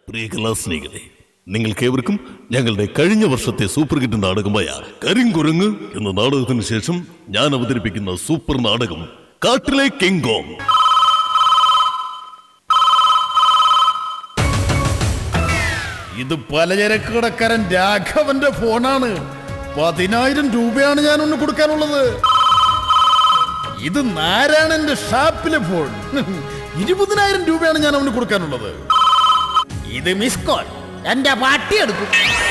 പ്രിയ കലാസ്നേഹികളെ നിങ്ങൾക്കേവർക്കും ഞങ്ങളുടെ കഴിഞ്ഞ വർഷത്തെ സൂപ്പർ ഹിറ്റ് നാടകമായ കരിങ്കുരങ്ങ് എന്ന നാടകത്തിന് ശേഷം ഞാൻ അവതരിപ്പിക്കുന്ന സൂപ്പർ നാടകം കാട്ടിലെ കിങ്കോങ് ഇത് പലചരക്ക് കടക്കാരൻ രാഘവന്റെ ഫോണാണ് പതിനായിരം രൂപയാണ് ഞാൻ ഒന്ന് കൊടുക്കാനുള്ളത് ഇത് നാരായണന്റെ ഷാപ്പിലെ ഫോൺ ഇരുപതിനായിരം രൂപയാണ് ഞാൻ അവന് കൊടുക്കാനുള്ളത് ഇത് മിസ് കോൾ എന്റെ പാട്ടി എടുക്കും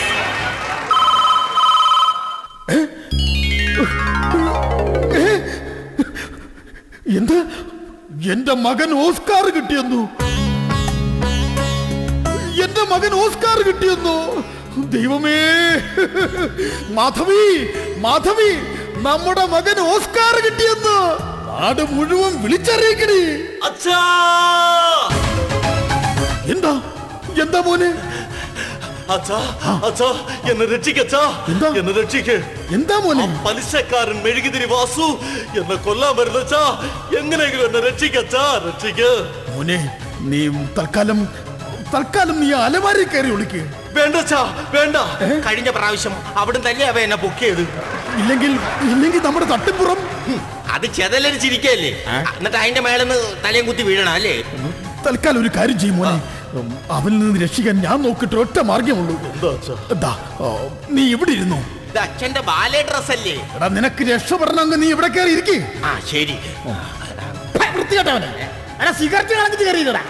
ഏ? ഏ? എന്താ എന്റെ മകൻ ഓസ്കാർ കിട്ടിയെന്നു എന്റെ മകൻ ഓസ്കാർ കിട്ടിയെന്നു ദൈവമേ മാധവി മാധവി നമ്മുടെ മകൻ ഓസ്കാർ കിട്ടിയെന്ന് നാട് മുഴുവൻ വിളിച്ചറിയിക്കണേ അച്ഛാ എന്താ എന്താ മോനെ അച്ഛാ അച്ഛാ എന്നെ രക്ഷിക്കച്ചാ എന്താ? എന്നെ രക്ഷിക്ക് എന്താ മോനെ പലിശക്കാരൻ മെഴുകുതിരി വാസു എന്നെ കൊല്ലാൻ വരുന്നച്ചാ എങ്ങനെയെങ്കിലും എന്നെ രക്ഷിക്കച്ചാ രക്ഷിക്ക് മോനെ നീ തൽക്കാലം തൽക്കാലം നീ അലമാരി കയറി ഒളിക്ക് വേണ്ടച്ചാ വേണ്ട കഴിഞ്ഞ പ്രാവശ്യം അവിടുന്ന് തന്നെ അവ എന്നെ ബുക്ക് ചെയ്ത് ഇല്ലെങ്കിൽ ഇല്ലെങ്കിൽ നമ്മുടെ തട്ടിപ്പുറം അത് ചെതലരിച്ചിരിക്കല്ലേ എന്നിട്ട് അതിന്റെ മേലെന്ന് തലയും കുത്തി വീഴണം അല്ലേ തൽക്കാലം ഒരു കാര്യം ചെയ്യും മോനെ ഉം, അവനിൽ നിന്ന് രക്ഷിക്കാൻ ഞാൻ നോക്കിയിട്ട് ഒറ്റ മാർഗമുള്ളൂ ദാ, ആ, നീ ഇവിടെ ഇരുന്നു ഇത് അച്ഛന്റെ ബാലെ ഡ്രസ് അല്ലേ എടാ നിനക്ക് രക്ഷപ്പെടണമെങ്കിൽ നീ ഇവിടെ കയറി ഇരിക്കേ ആ ശരി വൃത്തികെട്ടവനെ എടാ സിഗരറ്റ് കളഞ്ഞിട്ട് കയറിയതടാ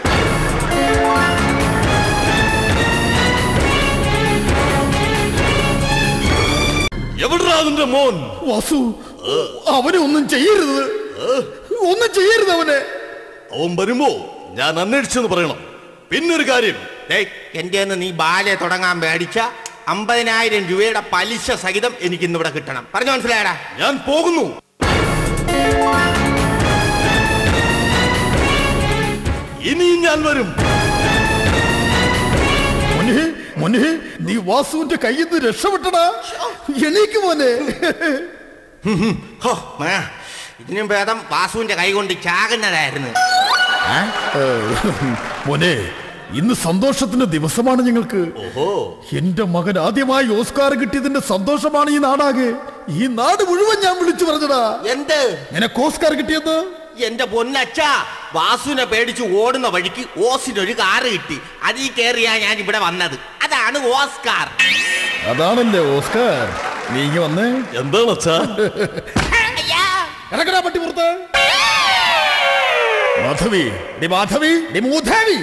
എവിടാ നിന്റെ മോൻ വാസു അവനെ ഒന്നും ചെയ്യരുത് ഒന്നും ചെയ്യരുത് അവനെ അവൻ വരുമ്പോ ഞാൻ അന്വേഷിച്ചെന്ന് പറയണം പിന്നൊരു കാര്യം ഡേയ് എന്റെ കയ്യിന്ന് നീ ബാലെ തുടങ്ങാൻ മേടിച്ച അമ്പതിനായിരം രൂപയുടെ പലിശ സഹിതം എനിക്ക് ഇന്നിവിടെ കിട്ടണം പറഞ്ഞു മനസ്സിലായടാ ഞാൻ പോകുന്നു ഇനിയും ഞാൻ വരും മോനെ മോനെ നീ വാസുവിന്റെ കയ്യിൽ നിന്ന് രക്ഷപ്പെട്ടടാ എണീക്ക് മോനെ ഹോ, മേ, ഇതിനും ഭേദം വാസുവിന്റെ കൈ കൊണ്ട് ചാകുന്നതായിരുന്നു മോനെ ഇന്ന് സന്തോഷത്തിന്റെ ദിവസമാണ് ഞങ്ങൾക്ക് ഓഹോ എന്റെ മകൻ ആദ്യമായി ഓസ്കാർ കിട്ടിയതിന്റെ സന്തോഷമാണ് ഈ നാടാകെ ഈ നാട് മുഴുവൻ ഞാൻ വിളിച്ചു പറഞ്ഞടാ എന്ത് നിനക്ക് ഓസ്കാർ കിട്ടിയെന്ന് എന്റെ പൊന്നച്ച വാസുവിനെ പേടിച്ച് ഓടുന്ന വഴിക്ക് ഓസിനൊരു കാറ് കിട്ടി അതിൽ കയറിയാ ഞാൻ ഇവിടെ വന്നത് അതാണ് ഓസ്കാർ അതാണല്ലേ ഓസ്കാർ നീ ഇങ്ങ് വന്നേ എന്താണ് അച്ഛാ ഇറക്കടാ പട്ടി പുറത്ത് മാധവി ഡി മാധവി ഡി മൂധാവി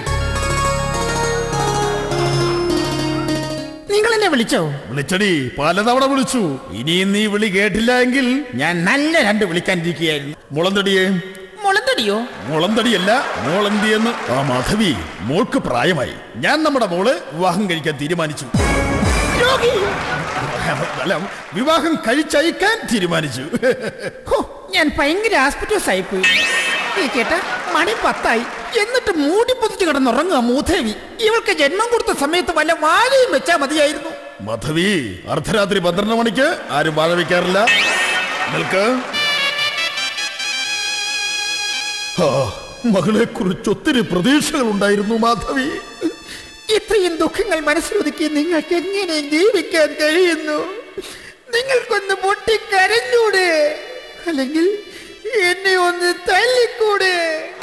നിങ്ങൾ എന്നെ വിളിച്ചോ വിളിച്ചടി പലതവണ വിളിച്ചു ഇനിയും നീ വിളി കേട്ടില്ല എങ്കിൽ ഞാൻ നല്ല രണ്ട് വിളിക്കാനിരിക്കുകയായിരുന്നു മുളന്തടിയെ മുളന്തടിയോ മുളന്തടിയല്ല മോളന്തിയെന്ന് ആ മാധവി മോൾക്ക് പ്രായമായി ഞാൻ നമ്മുടെ മോള് വിവാഹം കഴിക്കാൻ തീരുമാനിച്ചു രോഗി അല്ല വിവാഹം കഴിച്ചയക്കാൻ തീരുമാനിച്ചു ഹോ, ഞാൻ ഭയങ്കര ആസ്പിറ്റോസ് ആയിപ്പോയി ഈ കേട്ട മണി പത്തായി എന്നിട്ട് മൂടി പൊതിച്ച് കിടന്നുറങ്ങുക മൂദേവി ഇവൾക്ക് ജന്മം കൊടുത്ത സമയത്ത് വല്ല വാഴയും വെച്ചാ മതിയായിരുന്നു മാധവി അർദ്ധരാത്രി പന്ത്രണ്ട് മണിക്ക് ആരും വാഴ വയ്ക്കാറില്ല നിൽക്ക് മകളെ കുറിച്ച് ഒത്തിരി പ്രതീക്ഷകൾ ഉണ്ടായിരുന്നു മാധവി ഇത്രയും ദുഃഖങ്ങൾ മനസ്സിലൊതുക്കി നിങ്ങൾക്ക് എങ്ങനെ ജീവിക്കാൻ കഴിയുന്നു നിങ്ങൾക്കൊന്ന് പൊട്ടിക്കരഞ്ഞൂടെ അല്ലെങ്കിൽ എന്നെ ഒന്ന് തല്ലിക്കൂടെ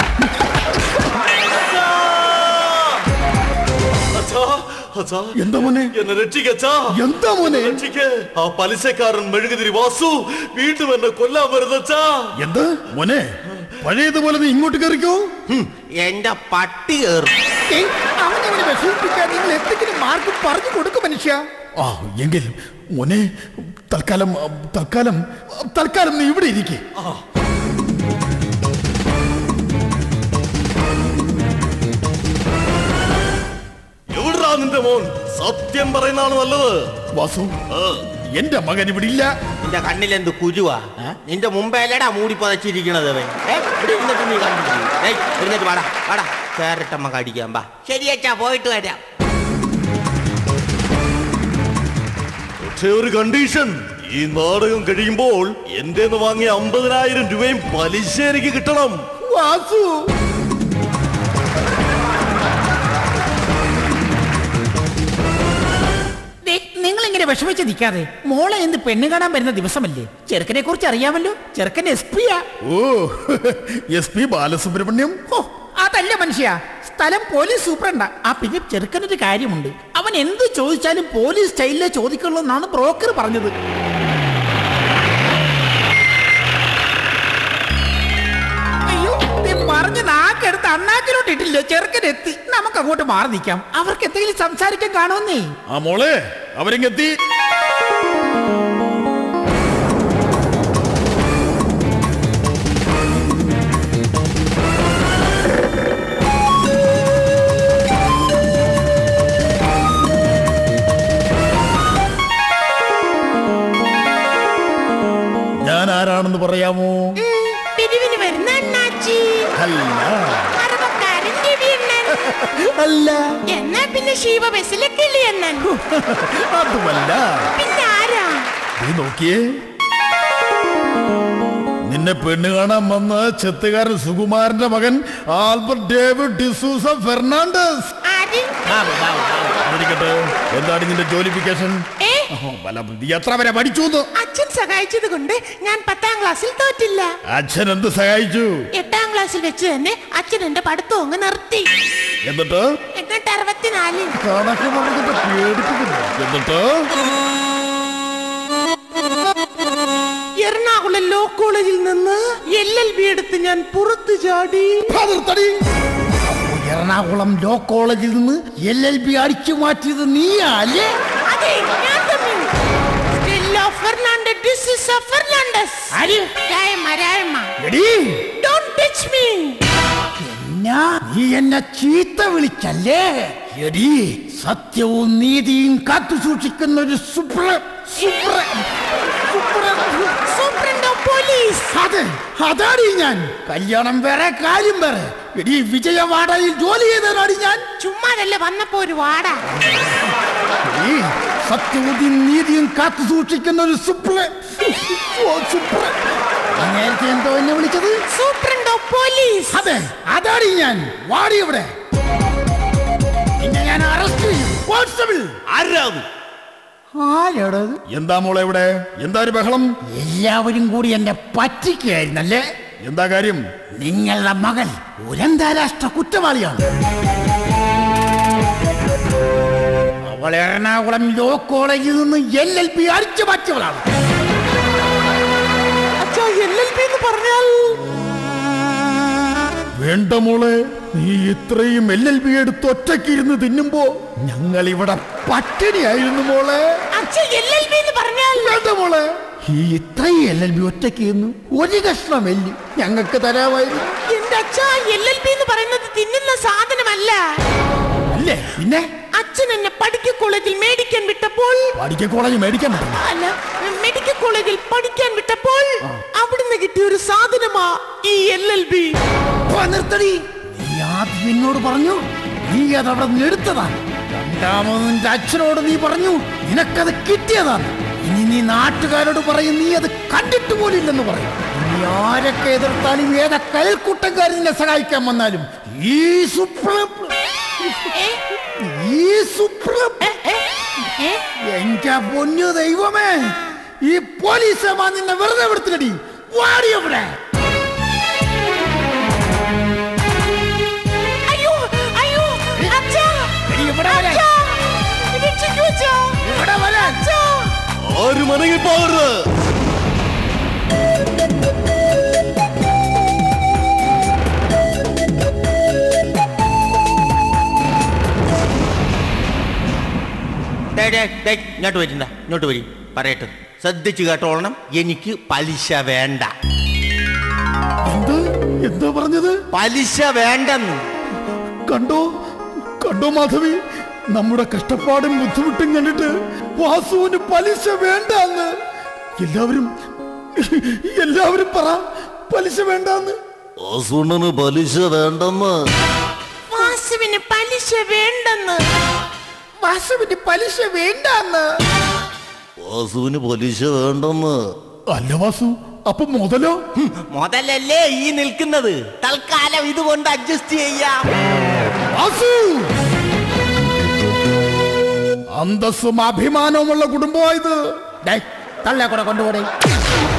അച്ഛാ അച്ഛാ എന്താ മോനെ എന്നെ രക്ഷിക്കച്ചാ എന്താ മോനെ രക്ഷിക്ക് ആ പലിശക്കാരൻ മെഴുകുതിരി വാസു വീണ്ടും എന്നെ കൊല്ലാൻ വരുന്നച്ചാ എന്താ മോനെ പഴയതുപോലെ നീ ഇങ്ങോട്ട് കയറിക്കോ ഹും, എന്റെ പട്ടി കയറും ഏയ്, അവനവനെ വിഷമിപ്പിക്കാൻ നിങ്ങൾ എന്തെങ്കിലും മാർഗം പറഞ്ഞു കൊടുക്കും മനുഷ്യ ആ എങ്കിൽ മോനെ തൽക്കാലം തൽക്കാലം തൽക്കാലം നീ ഇവിടെ ഇരിക്കേ എവിടാ നിന്റെ മോൻ സത്യം പറയുന്നതാണ് നല്ലത് വാസു ആ, എന്റെ മകൻ ഇവിടെ ഇല്ല നിന്റെ കണ്ണിലെന്ത് കുരുവാ നിന്റെ മുമ്പേലടാ മൂടി പുതച്ചിരിക്കണത് അവൻ ഏ, ഇവിടെ ഇരുന്നിട്ട് നീ കണ്ടിട്ടില്ലേ? ഏയ്, ഇരുന്നിട്ട് വാടാ വാടാ ചേരട്ടമ്മ കടിക്കാൻ വാ ശരിയച്ചാ പോയിട്ട് വരാം പക്ഷേ ഒരു കണ്ടീഷൻ ഈ നാടകം കഴിയുമ്പോൾ എന്റെ വാങ്ങിയ അമ്പതിനായിരം രൂപയും പലിശ എനിക്ക് കിട്ടണം വാസു വിഷമിച്ച് നിൽക്കാതെ മോളെ എന്ത് പെണ്ണ് കാണാൻ വരുന്ന ദിവസമല്ലേ ചെറുക്കനെ കുറിച്ച് അറിയാമല്ലോ ചെറുക്കൻ എസ് പിയാ ഓ എസ് പി ബാലസുബ്രഹ്മണ്യം ഓ അതല്ല മനുഷ്യ സ്ഥലം പോലീസ് സൂപ്രണ്ടാ ആ പിന്നെ ചെറുക്കനൊരു കാര്യമുണ്ട് അവൻ എന്ത് ചോദിച്ചാലും പോലീസ് സ്റ്റൈലിലെ ചോദിക്കുള്ളൂ എന്നാണ് ബ്രോക്കർ പറഞ്ഞത് അയ്യോ നീ പറഞ്ഞ നാക്കെടുത്ത് അണ്ണാക്കിലോട്ട് ഇട്ടില്ല ചെറുക്കൻ എത്തി നമുക്ക് അങ്ങോട്ട് മാറി നിൽക്കാം അവർക്ക് എന്തെങ്കിലും സംസാരിക്കാൻ കാണുമെന്നേ ആ മോളെ അവരിങ്ങെത്തി ഞാൻ ആരാണെന്ന് പറയാമോ പിരിവിന് വരുന്ന അണ്ണാച്ചി അല്ല അറുപക്കാരൻ രവിയണ്ണൻ അല്ല എന്നാ പിന്നെ ശിവ ബസ്സിലെ കിളിയണ്ണൻ അതുമല്ല പിന്നെ ആരാ നീ നോക്കിയേ നിന്നെ പെണ്ണ് കാണാൻ വന്ന ചെത്തുകാരൻ സുകുമാരന്റെ മകൻ ആൽബർട്ട് ഡേവിഡ് ഡിസൂസ ഫെർണാണ്ടസ് ആര് ഇരിക്കട്ടെ എന്താണ് നിന്റെ ജോലിഫിക്കേഷൻ ഏ നീ എത്ര വരെ പഠിച്ചു എന്ന്? അച്ഛൻ സഹായിച്ചത് കൊണ്ട് ഞാൻ പത്താം ക്ലാസ്സിൽ തോറ്റില്ല അച്ഛൻ എന്ത് സഹായിച്ചു എട്ടാം ക്ലാസ്സിൽ വെച്ച് തന്നെ അച്ഛൻ എന്റെ പഠിത്തം അങ്ങ് നിർത്തി എന്നിട്ട് എന്നിട്ട് അറുപത്തിനാലിൽ കണക്ക് പറഞ്ഞിട്ട് പേടിപ്പിക്കുന്നു എന്നിട്ട് എറണാകുളം ലോ കോളേജിൽ നിന്ന് എൽ എൽ ബി എടുത്ത് ഞാൻ പുറത്തു ചാടി നിർത്തടി എറണാകുളം ലോ കോളേജിൽ നിന്ന് എൽ എൽ ബി അടിച്ചു മാറ്റിയത് നീയല്ലേ അതെ ഞാൻ തന്നെ സ്റ്റെല്ല ഫെർണാണ്ടസ് ഡിസൂസ ഫെർണാണ്ടസ് ആര് രായമ്മ രായമ്മ എടീ ഡോണ്ട് ടച്ച് മീ എന്നാ നീ എന്നെ ചീത്ത വിളിച്ചല്ലേ എടീ സത്യവും നീതിയും കാത്തു സൂക്ഷിക്കുന്ന ഒരു സുപ്ര സുപ്ര സുപ്ര സൂപ്രണ്ടോ പോലീസ് അതെ അതാടി ഞാൻ കല്യാണം വേറെ കാര്യം വേറെ എടീ വിജയവാടയിൽ ജോലി ചെയ്തതാടി ഞാൻ ചുമ്മാതല്ല വന്നപ്പോ ഒരു വാട എടീ സത്യവും നീതിയും കാത്തു സൂക്ഷിക്കുന്ന ഒരു സുപ്ര ഓ, സുപ്ര നീ നേരത്തെ എന്തോ എന്നെ വിളിച്ചത് സൂപ്രണ്ടോ പോലീസ് അതെ അതാടി ഞാൻ വാടി ഇവിടെ നിന്നെ ഞാൻ അറസ്റ്റ് ചെയ്യും കോൺസ്റ്റബിൾ ആരാത് ആരോടത് എന്താ മോളെ ഇവിടെ എന്താ ഒരു ബഹളം എല്ലാവരും കൂടി എന്നെ പറ്റിക്കുകയായിരുന്നല്ലേ എന്താ കാര്യം നിങ്ങളുടെ മകൻ ഒരു അന്താരാഷ്ട്ര കുറ്റവാളിയാണ് അവൾ എറണാകുളം ലോ കോളേജിൽ നിന്ന് എൽ എൽ പി അടിച്ചു മാറ്റിയവളാണ് അച്ഛാ എൽ എൽ ബി എന്ന് പറഞ്ഞാൽ വേണ്ട മോളെ നീ ഇത്രയും എൽ എൽ ബി എടുത്ത് ഒറ്റയ്ക്ക് ഇരുന്ന് തിന്നുമ്പോ ഞങ്ങൾ ഇവിടെ പട്ടിണിയായിരുന്നു മോളെ അച്ഛാ എൽ എൽ ബി എന്ന് പറഞ്ഞാൽ വേണ്ട മോളെ ഈ ഇത്രയും എൽ എൽ ബി ഒറ്റയ്ക്ക് ഇരുന്നു ഒരു കഷ്ണം എല്ലി ഞങ്ങൾക്ക് തരാമായിരുന്നു എന്റെ അച്ഛാ എൽ എൽ ബി എന്ന് പറയുന്നത് തിന്നുന്ന സാധനമല്ല അല്ലേ പിന്നെ അച്ഛൻ എന്നെ പഠിക്ക കോളേജിൽ മേടിക്കാൻ വിട്ടപ്പോൾ പഠിക്ക കോളേജ് മേടിക്കാൻ പറ്റില്ല അല്ല മെഡിക്കൽ കോളേജിൽ പഠിക്കാൻ വിട്ടപ്പോൾ അവിടുന്ന് കിട്ടിയ ഒരു സാധനമാ ഈ എൽ എൽ ബി പോ, നിർത്തടി നീ ആദ്യം എന്നോട് പറഞ്ഞു നീ അത് അവിടെ നിന്ന് എടുത്തതാണ് രണ്ടാമത് നിന്റെ അച്ഛനോട് നീ പറഞ്ഞു നിനക്കത് കിട്ടിയതാണ് ഇനി നീ നാട്ടുകാരോട് പറയും നീ അത് കണ്ടിട്ട് പോലില്ലെന്ന് പറയും നീ ആരൊക്കെ എതിർത്താലും ഏത കയൽക്കൂട്ടക്കാരൻ നിന്നെ സഹായിക്കാൻ വന്നാലും ഈ സുപ്രം ഈ സുപ്രം എന്റെ പൊന്നു ദൈവമേ ഈ പോലീസ് നിന്നെ വെറുതെ വിടുത്തില്ലടി വാടി അവിടെ അയ്യോ അയ്യോ അച്ഛാ എടി, ഇവിടെ വരാൻ. അച്ഛാ രക്ഷിക്കൂ അച്ഛാ ഇവിടെ വരാൻ. അച്ഛാ ആരും അനങ്ങി പോകരുത് ഡേ, ഡേ, ഡേ, ഇങ്ങോട്ട് വരിണ്ട ഇങ്ങോട്ട് വരി പറയട്ടെ ശ്രദ്ധിച്ചു കേട്ടോളണം എനിക്ക് പലിശ വേണ്ട എന്ത് എന്താ പറഞ്ഞത് പലിശ വേണ്ടെന്ന് കണ്ടോ കണ്ടോ മാധവി നമ്മുടെ കഷ്ടപ്പാടും ബുദ്ധിമുട്ടും കണ്ടിട്ട് വാസുവിന് പലിശ വേണ്ടാന്ന് എല്ലാവരും എല്ലാവരും പറ പലിശ വേണ്ടാന്ന് വാസുണ്ണന് പലിശ വേണ്ടെന്ന് വാസുവിന് പലിശ വേണ്ടെന്ന് വാസുവിന് പലിശ വേണ്ടെന്ന് വാസുവിന് പലിശ വേണ്ടെന്ന് അല്ല വാസു അപ്പൊ മുതലോ മുതലല്ലേ ഈ നിൽക്കുന്നത് തൽക്കാലം ഇതുകൊണ്ട് അഡ്ജസ്റ്റ് ചെയ്യാം വാസു അന്തസ്സും അഭിമാനവുമുള്ള കുടുംബമായത് ഡേയ്, തള്ളെ കൂടെ കൊണ്ടുപോടേ